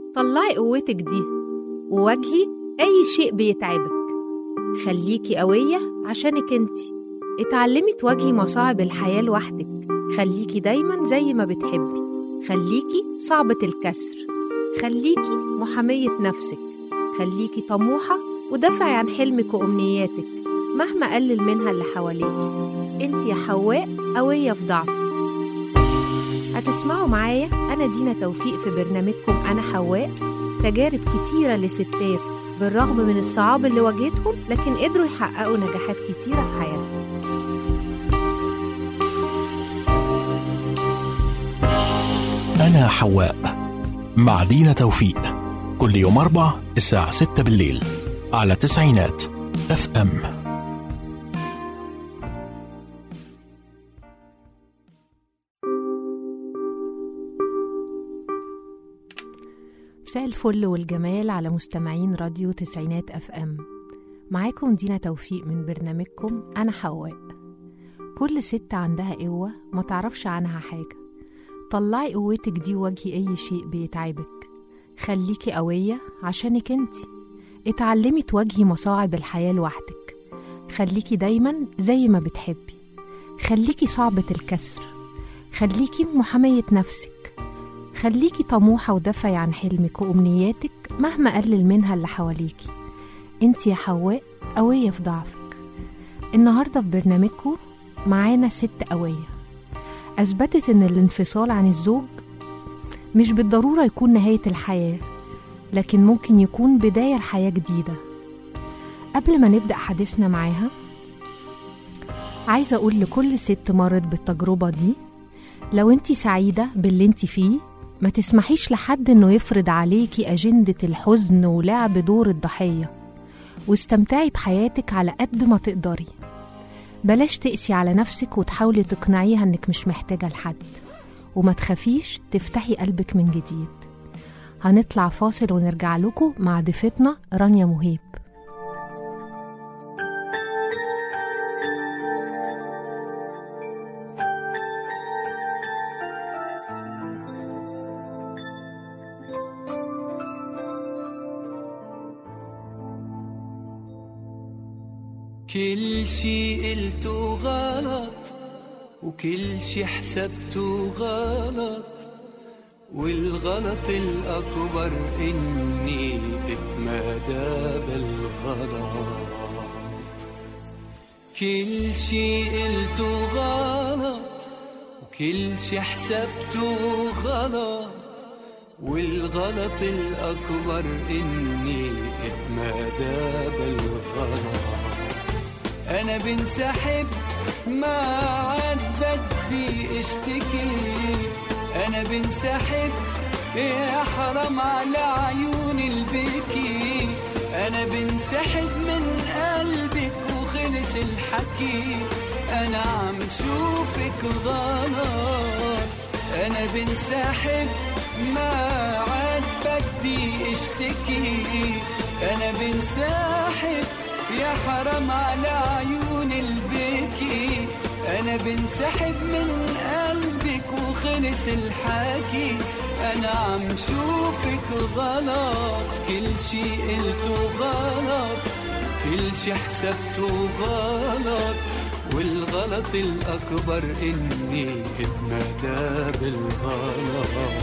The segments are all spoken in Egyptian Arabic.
طلعي قوتك دي وواجهي أي شيء بيتعبك خليكي قوية عشانك انتي اتعلمي تواجهي مصاعب الحياة لوحدك خليكي دايما زي ما بتحبي خليكي صعبة الكسر خليكي محامية نفسك خليكي طموحة ودافعي عن حلمك وأمنياتك مهما قلل منها اللي حواليك انت يا حواء قوية في ضعفك هتسمعوا معايا أنا دينا توفيق في برنامجكم أنا حواء تجارب كتيرة لستات بالرغم من الصعاب اللي واجهتهم لكن قدروا يحققوا نجاحات كتيرة في حياتهم أنا حواء مع دينا توفيق كل يوم أربع الساعة ستة بالليل على تسعينات اف ام مساء الفل والجمال على مستمعين راديو تسعينات اف ام معاكم دينا توفيق من برنامجكم انا حواء كل ست عندها قوة ما تعرفش عنها حاجة طلعي قوتك دي وواجهي اي شيء بيتعبك خليكي قوية عشانك انتي اتعلمي تواجهي مصاعب الحياة لوحدك خليكي دايما زي ما بتحبي خليكي صعبة الكسر خليكي محامية نفسك خليكي طموحة ودافعي عن حلمك وأمنياتك مهما قلل منها اللي حواليكي انت يا حواء قوية في ضعفك النهاردة في برنامجكم معانا ست قوية أثبتت إن الانفصال عن الزوج مش بالضرورة يكون نهاية الحياة لكن ممكن يكون بداية لحياة جديدة قبل ما نبدأ حديثنا معاها عايزة أقول لكل ست مرت بالتجربة دي لو انت سعيدة باللي انت فيه ما تسمحيش لحد انه يفرض عليكي أجندة الحزن ولعب دور الضحية واستمتعي بحياتك على قد ما تقدري بلاش تقسي على نفسك وتحاولي تقنعيها انك مش محتاجة لحد وما تخافيش تفتحي قلبك من جديد هنطلع فاصل ونرجع لكم مع ضيفتنا رانيا مهيب كل شي قلته غلط وكل شي حسبته غلط والغلط الأكبر إني اتمادى بالغلط كل شي قلته غلط وكل شي حسبته غلط والغلط الأكبر إني اتمادى بالغلط أنا بنسحب ما عاد بدي اشتكي أنا بنسحب يا حرام على عيون البكي أنا بنسحب من قلبك وخلص الحكي أنا عم شوفك غلط أنا بنسحب ما عاد بدي اشتكي أنا بنسحب يا حرام على عيون البكي أنا بنسحب من قلبك وخلص الحكي أنا عم شوفك غلط كل شي قلته غلط كل شي حسبته غلط والغلط الأكبر إني اتمدى بالغلط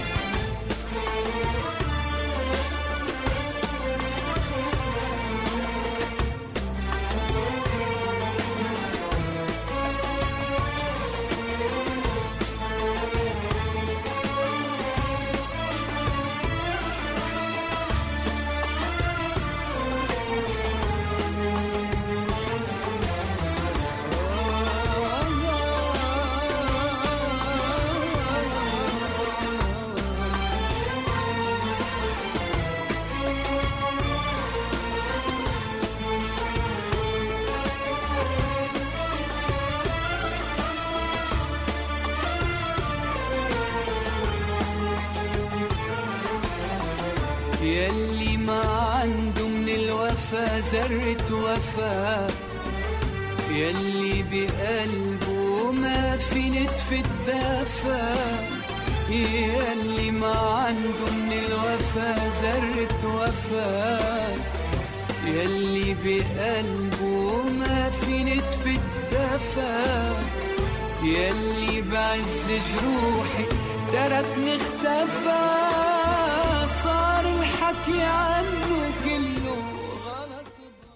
يلي ما عنده من الوفا ذرة وفا يلي بقلبه ما في نتفة دافا يلي ما عنده من الوفا ذرة وفا يلي بقلبه ما في نتفة دفا يلي بعز جروحي تركني اختفى صار الحكي عنه كله غلط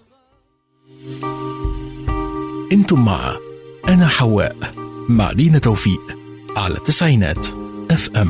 انتم مع انا حواء مع دينا توفيق على تسعينات اف ام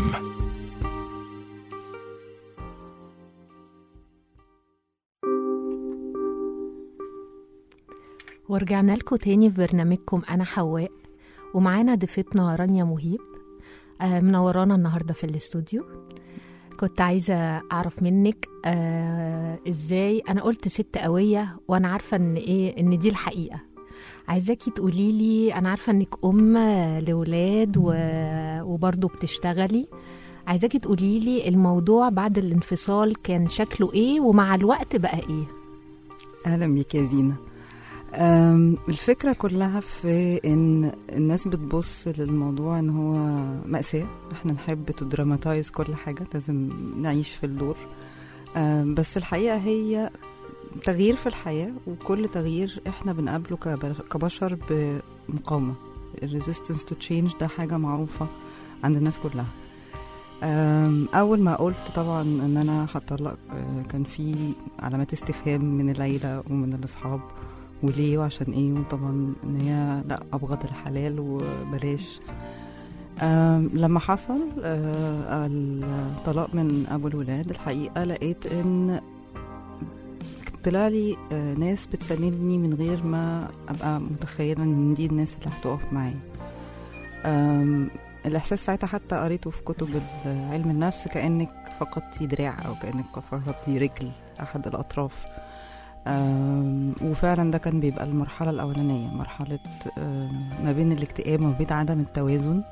ورجعنا لكم تاني في برنامجكم أنا حواء ومعانا ضيفتنا رانيا مهيب آه، منورانا النهاردة في الاستوديو كنت عايزة أعرف منك آه إزاي أنا قلت ست قوية وأنا عارفة إن إيه إن دي الحقيقة عايزاكي تقولي لي أنا عارفة إنك أم لولاد و... وبرضه بتشتغلي عايزاكي تقولي لي الموضوع بعد الانفصال كان شكله إيه ومع الوقت بقى إيه اهلا بيك يا زينة أم، الفكرة كلها في ان الناس بتبص للموضوع ان هو مأساة احنا نحب تدراماتايز كل حاجة لازم نعيش في الدور أم، بس الحقيقة هي تغيير في الحياة وكل تغيير احنا بنقابله كب- كبشر بمقاومة الريزيستنس تو تشينج ده حاجة معروفة عند الناس كلها أم، اول ما قلت طبعا ان انا هطلق أه، كان في علامات استفهام من العيله ومن الاصحاب وليه وعشان ايه وطبعا ان هي لا ابغض الحلال وبلاش أم، لما حصل أه، الطلاق من ابو الولاد الحقيقه لقيت ان طلع لي أه، ناس بتساندني من غير ما ابقى متخيله ان دي الناس اللي هتقف معايا أم، الاحساس ساعتها حتى قريته في كتب علم النفس كانك فقدتي دراع او كانك فقدتي رجل احد الاطراف أم، وفعلا ده كان بيبقى المرحلة الأولانية مرحلة أم، ما بين الاكتئاب وما بين عدم التوازن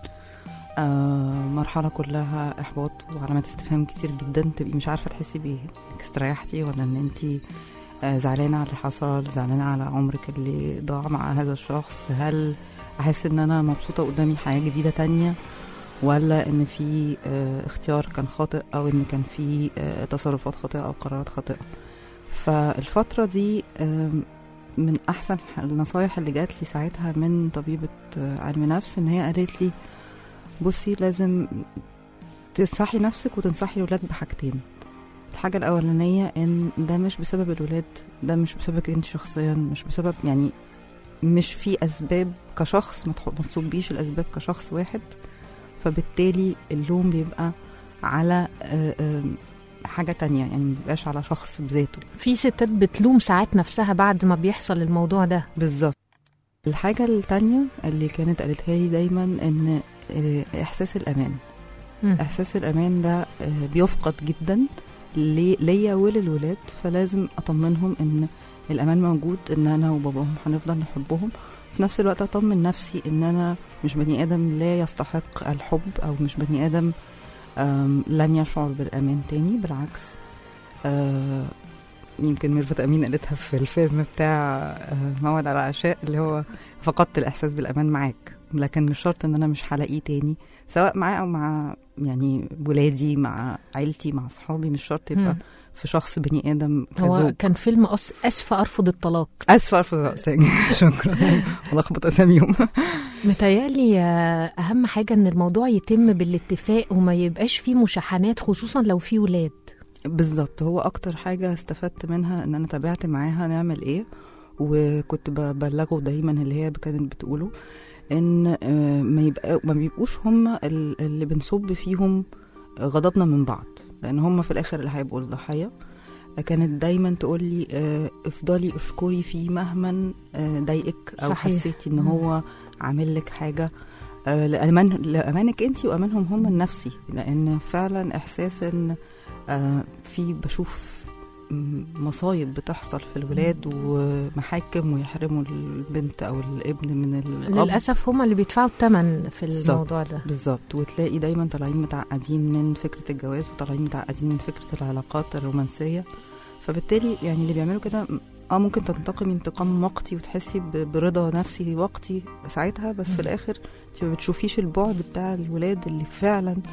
أم، مرحلة كلها إحباط وعلامات استفهام كتير جدا تبقي مش عارفة تحسي بإيه إنك استريحتي ولا إن أنتي آه، زعلانة على اللي حصل زعلانة على عمرك اللي ضاع مع هذا الشخص هل أحس إن أنا مبسوطة قدامي حياة جديدة تانية ولا إن في آه، اختيار كان خاطئ أو إن كان في آه، تصرفات خاطئة أو قرارات خاطئة فالفترة دي آم، من أحسن النصايح اللي جات لي ساعتها من طبيبة آه، علم نفس إن هي قالت لي بصي لازم تنصحي نفسك وتنصحي الولاد بحاجتين الحاجة الأولانية إن ده مش بسبب الولاد ده مش بسببك أنت شخصيا مش بسبب يعني مش في أسباب كشخص ما تح- ما تصبيش الأسباب كشخص واحد فبالتالي اللوم بيبقى على آه، آم، حاجة تانية يعني مبيبقاش على شخص بذاته في ستات بتلوم ساعات نفسها بعد ما بيحصل الموضوع ده بالظبط الحاجة التانية اللي كانت قالتها لي دايما ان آه، احساس الامان مم. احساس الامان ده آه، بيفقد جدا لي- ليا وللولاد فلازم اطمنهم ان الامان موجود ان انا وباباهم هنفضل نحبهم في نفس الوقت اطمن نفسي ان انا مش بني ادم لا يستحق الحب او مش بني ادم آم، لن يشعر بالامان تاني بالعكس آه، يمكن ميرفت امين قالتها في الفيلم بتاع آه، موعد على العشاء اللي هو فقدت الاحساس بالامان معاك لكن مش شرط ان انا مش هلاقيه تاني سواء معاه او مع يعني ولادي مع عيلتي مع اصحابي مش شرط يبقى مم. في شخص بني ادم هو كزوج كان فيلم أس... اسفه ارفض الطلاق اسفه ارفض اسامي شكرا ولخبط اساميهم متهيألي آه، أهم حاجة إن الموضوع يتم بالاتفاق وما يبقاش فيه مشاحنات خصوصا لو في ولاد بالظبط هو اكتر حاجه استفدت منها ان انا تابعت معاها نعمل ايه وكنت ببلغه دايما اللي هي كانت بتقوله ان آه، ما يبقى ما بيبقوش هم ال- اللي بنصب فيهم غضبنا من بعض لان هم في الاخر اللي هيبقوا الضحيه كانت دايما تقول لي آه، افضلي اشكري فيه مهما آه، ضايقك او صحيح. حسيتي ان مم. هو عامل لك حاجه آه، لأمان لأمانك أنت وأمانهم هم النفسي لأن فعلا إحساس إن آه، في بشوف م- مصايب بتحصل في الولاد ومحاكم ويحرموا البنت أو الابن من الأب للأسف هما اللي بيدفعوا الثمن في بالظبط. الموضوع ده بالظبط وتلاقي دايما طالعين متعقدين من فكرة الجواز وطالعين متعقدين من فكرة العلاقات الرومانسية فبالتالي يعني اللي بيعملوا كده اه ممكن تنتقمي انتقام وقتي وتحسي ب- برضا نفسي وقتي ساعتها بس في مم. الاخر انت ما بتشوفيش البعد بتاع الولاد اللي فعلا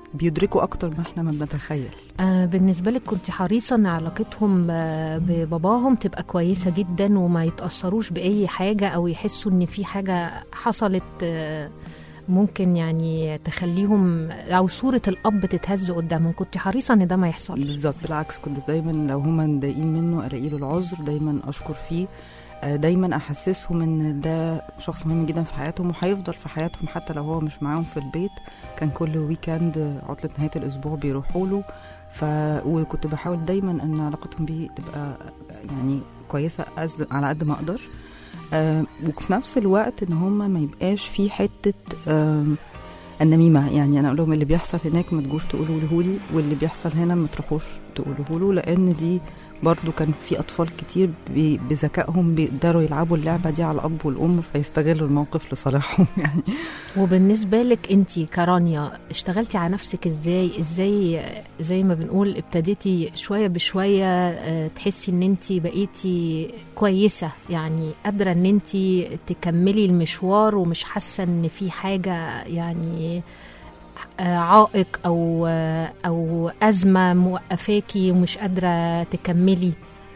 بيدركوا اكتر ما احنا ما بنتخيل آه بالنسبة لك كنت حريصة ان علاقتهم آه بباباهم تبقى كويسة جدا وما يتأثروش بأي حاجة او يحسوا ان في حاجة حصلت آه ممكن يعني تخليهم او صورة الاب تتهز قدامهم كنت حريصة ان ده ما يحصلش بالظبط بالعكس كنت دايما لو هما مضايقين منه الاقي له العذر دايما اشكر فيه آه، دايما احسسهم ان ده شخص مهم جدا في حياتهم وهيفضل في حياتهم حتى لو هو مش معاهم في البيت كان كل ويكند عطلة نهاية الاسبوع بيروحوا له ف وكنت بحاول دايما ان علاقتهم بيه تبقى يعني كويسة أز... على قد ما اقدر آه وفي نفس الوقت ان هما ما يبقاش في حتة آه النميمة يعني انا اقول لهم اللي بيحصل هناك ما تجوش تقولوا له لي واللي بيحصل هنا ما تروحوش تقولوه له لان دي برضو كان في اطفال كتير بي- بذكائهم بيقدروا يلعبوا اللعبه دي على الاب والام فيستغلوا الموقف لصالحهم يعني وبالنسبة لك انت كرانيا اشتغلتي على نفسك ازاي ازاي زي ما بنقول ابتديتي شوية بشوية اه، تحسي ان انت بقيتي كويسة يعني قادرة ان انت تكملي المشوار ومش حاسة ان في حاجة يعني اه، عائق او اه، او ازمة موقفاكي ومش قادرة تكملي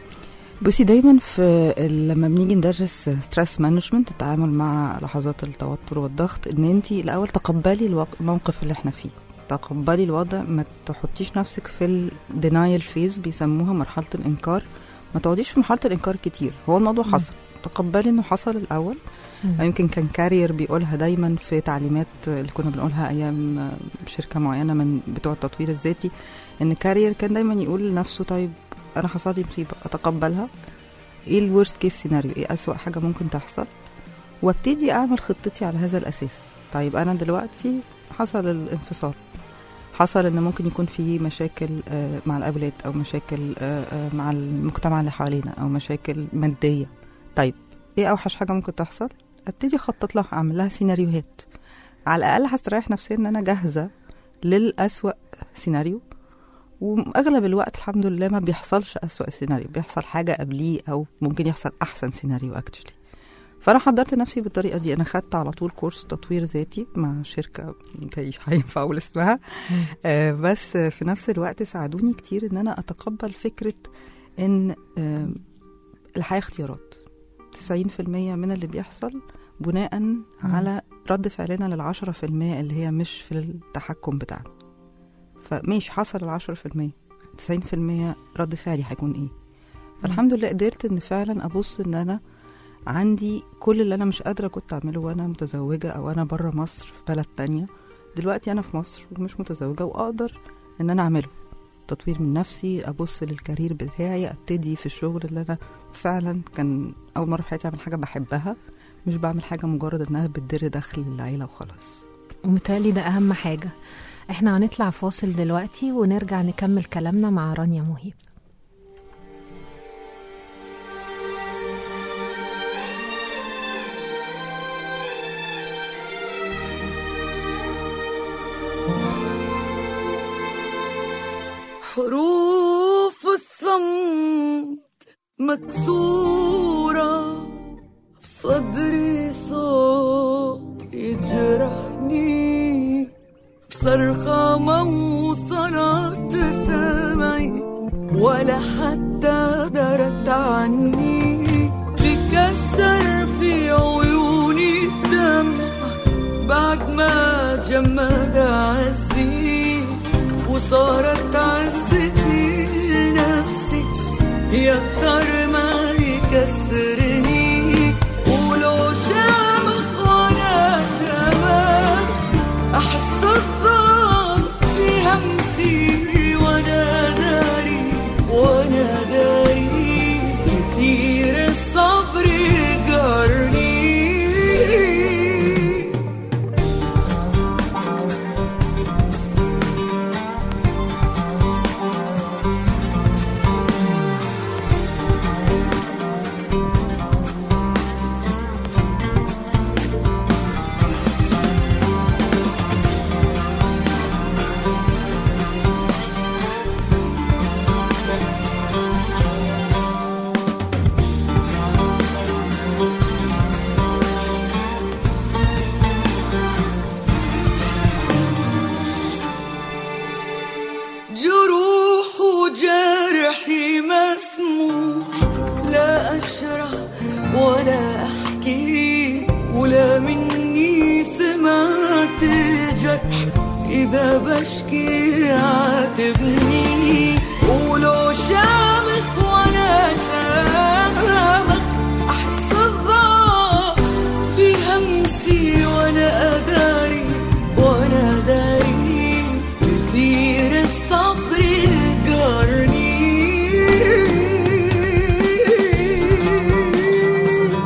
بصي دايما في ال- لما بنيجي ندرس ستريس مانجمنت التعامل مع لحظات التوتر والضغط ان انت الاول تقبلي الوق- الموقف اللي احنا فيه تقبلي الوضع ما تحطيش نفسك في الدينايل فيز بيسموها مرحله الانكار ما تقعديش في مرحله الانكار كتير هو الموضوع مم. حصل تقبلي انه حصل الاول مم. أو يمكن كان كارير بيقولها دايما في تعليمات اللي كنا بنقولها ايام شركه معينه من بتوع التطوير الذاتي ان كارير كان دايما يقول لنفسه طيب انا حصل لي مصيبه اتقبلها ايه الورست كيس سيناريو ايه اسوأ حاجه ممكن تحصل وابتدي اعمل خطتي على هذا الاساس طيب انا دلوقتي حصل الانفصال حصل ان ممكن يكون في مشاكل آه، مع الاولاد او مشاكل آه، آه، مع المجتمع اللي حوالينا او مشاكل ماديه طيب ايه اوحش حاجه ممكن تحصل ابتدي اخطط لها اعمل لها سيناريوهات على الاقل هستريح نفسيا ان انا جاهزه للاسوأ سيناريو واغلب الوقت الحمد لله ما بيحصلش اسوأ سيناريو بيحصل حاجه قبليه او ممكن يحصل احسن سيناريو اكشلي فانا حضرت نفسي بالطريقه دي انا خدت على طول كورس تطوير ذاتي مع شركه مش هينفع اقول اسمها آه بس في نفس الوقت ساعدوني كتير ان انا اتقبل فكره ان آه الحياه اختيارات 90% من اللي بيحصل بناء على رد فعلنا للعشرة في المية اللي هي مش في التحكم بتاعنا فماشي حصل العشرة في المية تسعين في المية رد فعلي هيكون ايه فالحمد لله قدرت ان فعلا ابص ان انا عندي كل اللي انا مش قادره كنت اعمله وانا متزوجه او انا بره مصر في بلد تانية دلوقتي انا في مصر ومش متزوجه واقدر ان انا اعمله تطوير من نفسي ابص للكارير بتاعي ابتدي في الشغل اللي انا فعلا كان اول مره في حياتي اعمل حاجه بحبها مش بعمل حاجه مجرد انها بتدر دخل للعيله وخلاص ومتهيألي ده أهم حاجة احنا هنطلع فاصل دلوقتي ونرجع نكمل كلامنا مع رانيا مهيب حروف الصمت مكسورة في صدري صوت يجرحني بصرخة ما وصلت سمعي ولا حتى درت عني بكسر في عيوني دم بعد ما جمد عزي وصارت عزتي نفسي يكتر ما يكسرني ولو شامخ ولا شمخ أحس الضعف في همسي وأنا داري وأنا داري إذا بشكي عاتبني قولوا شامخ وأنا شامخ أحس الضعف في همسي وأنا أداري وأنا داري كثير الصبر قارني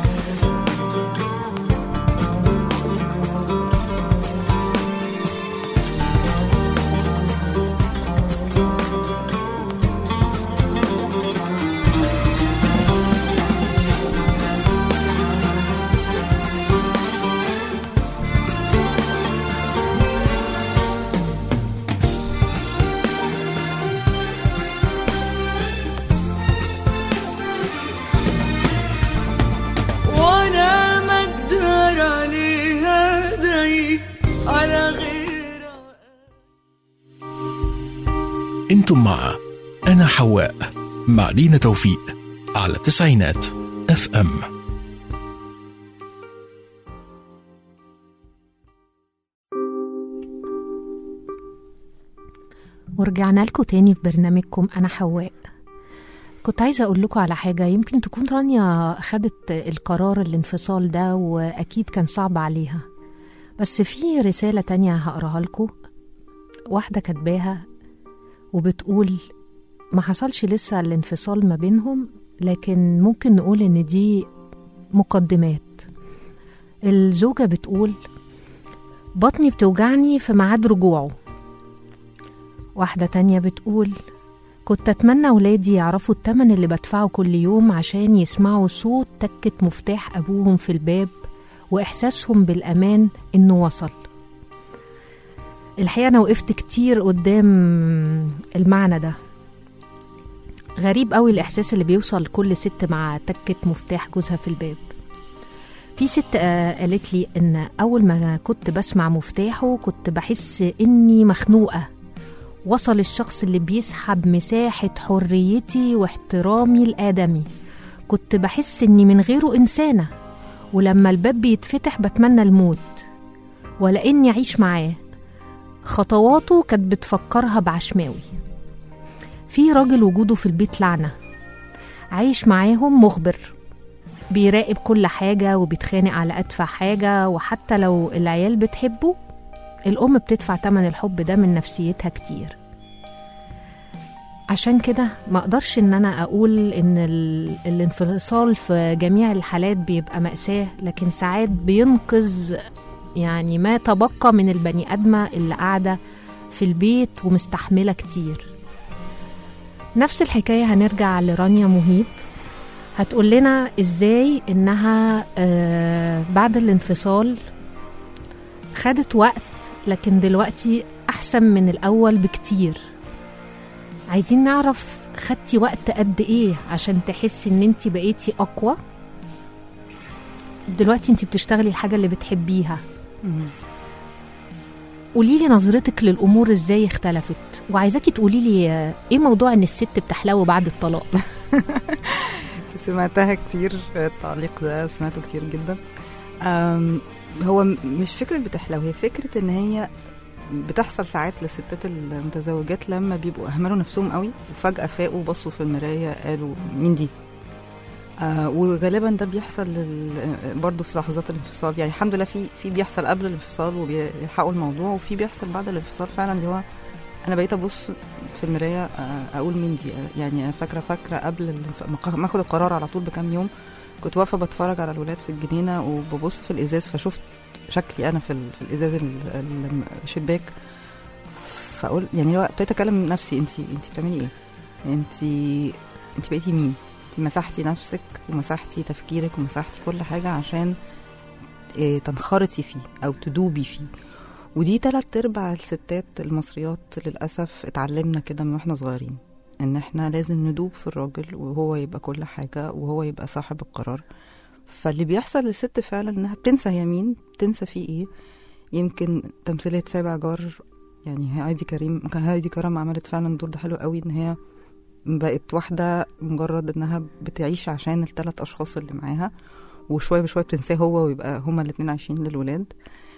وانا ما اقدر عليها داي على غيرها انتم مع انا حواء مع دينا توفيق على تسعينات اف ام ورجعنا لكم تاني في برنامجكم أنا حواء كنت عايزة أقول لكم على حاجة يمكن تكون رانيا خدت القرار الانفصال ده وأكيد كان صعب عليها بس في رسالة تانية هقراها لكم واحدة كاتباها وبتقول ما حصلش لسه الانفصال ما بينهم لكن ممكن نقول إن دي مقدمات الزوجة بتقول بطني بتوجعني في ميعاد رجوعه واحدة تانية بتقول كنت أتمنى ولادي يعرفوا التمن اللي بدفعه كل يوم عشان يسمعوا صوت تكة مفتاح أبوهم في الباب وإحساسهم بالأمان إنه وصل الحقيقة أنا وقفت كتير قدام المعنى ده غريب قوي الإحساس اللي بيوصل كل ست مع تكة مفتاح جوزها في الباب في ست آه، قالت لي إن أول ما كنت بسمع مفتاحه كنت بحس إني مخنوقة وصل الشخص اللي بيسحب مساحة حريتي واحترامي الآدمي كنت بحس إني من غيره إنسانة ولما الباب بيتفتح بتمنى الموت ولا إني أعيش معاه خطواته كانت بتفكرها بعشماوي في راجل وجوده في البيت لعنة عايش معاهم مخبر بيراقب كل حاجة وبيتخانق على أدفع حاجة وحتى لو العيال بتحبه الأم بتدفع تمن الحب ده من نفسيتها كتير عشان كده ما اقدرش ان انا اقول ان ال- الانفصال في جميع الحالات بيبقى مأساة لكن ساعات بينقذ يعني ما تبقى من البني ادمة اللي قاعدة في البيت ومستحملة كتير نفس الحكاية هنرجع لرانيا مهيب هتقول لنا ازاي انها آه بعد الانفصال خدت وقت لكن دلوقتي احسن من الاول بكتير عايزين نعرف خدتي وقت قد ايه عشان تحسي ان انت بقيتي اقوى دلوقتي انت بتشتغلي الحاجه اللي بتحبيها قولي لي نظرتك للامور ازاي اختلفت وعايزاكي تقولي لي آه، ايه موضوع ان الست بتحلو بعد الطلاق سمعتها كتير التعليق ده سمعته كتير جدا أم، هو م- مش فكرة بتحلو هي فكرة ان هي بتحصل ساعات للستات المتزوجات لما بيبقوا اهملوا نفسهم قوي وفجأة فاقوا بصوا في المراية قالوا مين دي آه وغالبا ده بيحصل لل... برضه في لحظات الانفصال يعني الحمد لله في في بيحصل قبل الانفصال وبيلحقوا الموضوع وفي بيحصل بعد الانفصال فعلا اللي هو انا بقيت ابص في المرايه آه، اقول مين دي يعني انا فاكره فاكره قبل الانف- ما ق- ما اخد القرار على طول بكام يوم كنت واقفه بتفرج على الولاد في الجنينه وببص في الازاز فشفت شكلي انا في, ال- في الازاز ال- ال- الشباك فاقول يعني لو ابتديت اكلم نفسي انت انت بتعملي ايه انت انت بقيتي مين انت مسحتي نفسك ومسحتي تفكيرك ومسحتي كل حاجه عشان إيه، تنخرطي فيه او تدوبي فيه ودي تلات ارباع الستات المصريات للاسف اتعلمنا كده من واحنا صغيرين ان احنا لازم ندوب في الراجل وهو يبقى كل حاجه وهو يبقى صاحب القرار فاللي بيحصل للست فعلا انها بتنسى هي مين بتنسى فيه ايه يمكن تمثيليه سابع جار يعني هايدي كريم كان هايدي كرم عملت فعلا الدور ده حلو قوي ان هي بقت واحدة مجرد انها بتعيش عشان الثلاث اشخاص اللي معاها وشوية بشوية بتنساه هو ويبقى هما الاتنين عايشين للولاد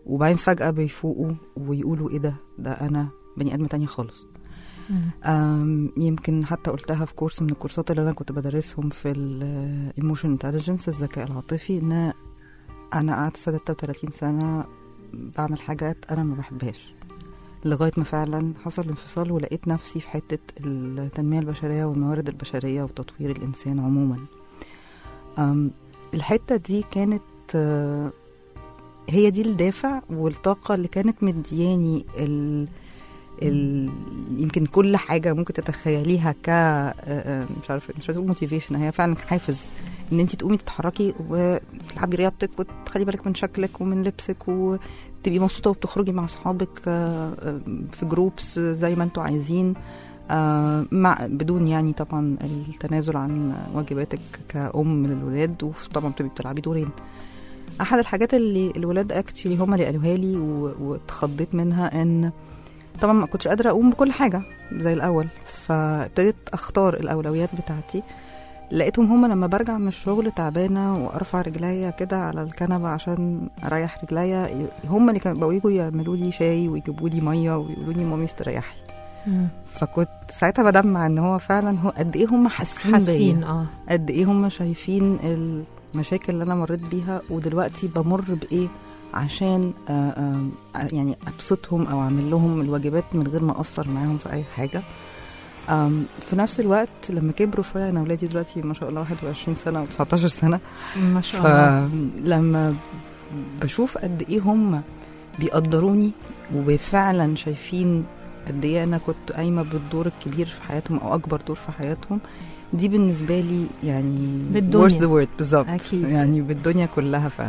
وبعدين فجأة بيفوقوا ويقولوا ايه ده ده انا بني ادم تانية خالص مم. أم، يمكن حتى قلتها في كورس من الكورسات اللي انا كنت بدرسهم في الايموشن انتليجنس الذكاء العاطفي ان انا قعدت 36 سنه بعمل حاجات انا ما بحبهاش لغايه ما فعلا حصل انفصال ولقيت نفسي في حته التنميه البشريه والموارد البشريه وتطوير الانسان عموما أم، الحته دي كانت آه، هي دي الدافع والطاقه اللي كانت مدياني ال ال... يمكن كل حاجه ممكن تتخيليها ك آه، آه، مش عارفه مش عايزه اقول موتيفيشن هي فعلا حافز ان انت تقومي تتحركي وتلعبي رياضتك وتخلي بالك من شكلك ومن لبسك وتبقي مبسوطه وبتخرجي مع اصحابك آه، آه، في جروبس زي ما انتوا عايزين آه، مع بدون يعني طبعا التنازل عن واجباتك كأم للولاد وطبعا بتبقي بتلعبي دورين احد الحاجات اللي الولاد اكتشلي هم اللي قالوها لي و- واتخضيت منها ان طبعا ما كنتش قادره اقوم بكل حاجه زي الاول فابتديت اختار الاولويات بتاعتي لقيتهم هما لما برجع من الشغل تعبانه وارفع رجليا كده على الكنبه عشان اريح رجليا هما اللي كانوا بقوا يجوا يعملوا لي شاي ويجيبوا لي ميه ويقولوا لي مامي استريحي مم. فكنت ساعتها بدمع ان هو فعلا هو قد ايه هم حاسين بيا حاسين اه قد ايه هم شايفين المشاكل اللي انا مريت بيها ودلوقتي بمر بايه عشان آه، آه، يعني ابسطهم او اعمل لهم الواجبات من غير ما اقصر معاهم في اي حاجه آم، في نفس الوقت لما كبروا شويه انا اولادي دلوقتي ما شاء الله 21 سنه و19 سنه ما شاء الله فلما بشوف قد ايه هم بيقدروني وفعلا شايفين قد ايه انا كنت قايمه بالدور الكبير في حياتهم او اكبر دور في حياتهم دي بالنسبه لي يعني بالدنيا. worth the word بالظبط أكيد. يعني بالدنيا كلها فعلا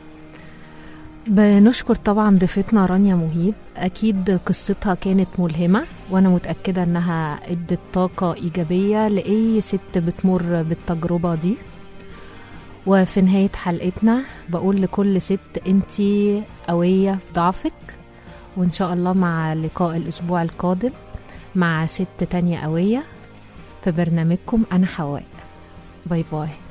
بنشكر طبعا ضيفتنا رانيا مهيب اكيد قصتها كانت ملهمه وانا متاكده انها ادت طاقه ايجابيه لاي ست بتمر بالتجربه دي وفي نهايه حلقتنا بقول لكل ست انتي قويه في ضعفك وان شاء الله مع لقاء الاسبوع القادم مع ست تانية قويه في برنامجكم انا حواء باي باي